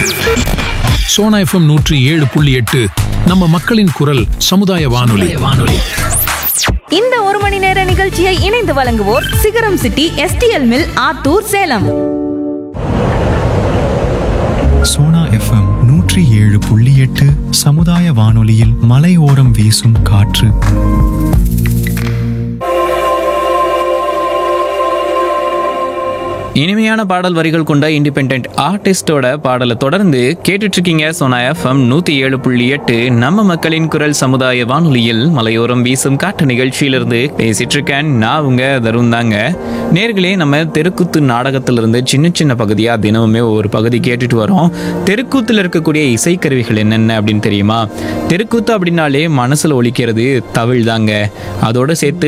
Sona FM நூற்றி ஏழு புள்ளி எட்டு நம்ம மக்களின் குரல் சமுதாய வானொலி வானொலி இந்த ஒரு மணி நேர நிகழ்ச்சியை இணைந்து வழங்குவோர் Sigaram city STL mill Attur Salem Sona FM நூற்றி ஏழு புள்ளி எட்டு சமுதாய வானொலியில் மலையோரம் வீசும் காற்று இனிமையான பாடல் வரிகள் கொண்ட இண்டிபெண்ட் ஆர்டிஸ்டோட பாடலை தொடர்ந்து கேட்டுட்டு இருக்கீங்க சோனா எஃப்எம் நூத்தி ஏழு புள்ளி எட்டு நம்ம மக்களின் குரல் சமுதாய வானொலியில் மலையோரம் வீசும் காட்டு நிகழ்ச்சியிலிருந்து பேசிட்டு இருக்கேன் நான் உங்க தருண் தாங்க நேர்களே நம்ம தெருக்கூத்து நாடகத்திலிருந்து சின்ன சின்ன பகுதியா தினமுமே ஒரு பகுதி கேட்டுட்டு வரோம் தெருக்கூத்துல இருக்கக்கூடிய இசைக்கருவிகள் என்னென்ன அப்படின்னு தெரியுமா தெருக்கூத்து அப்படின்னாலே மனசுல ஒலிக்கிறது தவிழ் தாங்க அதோட சேர்த்து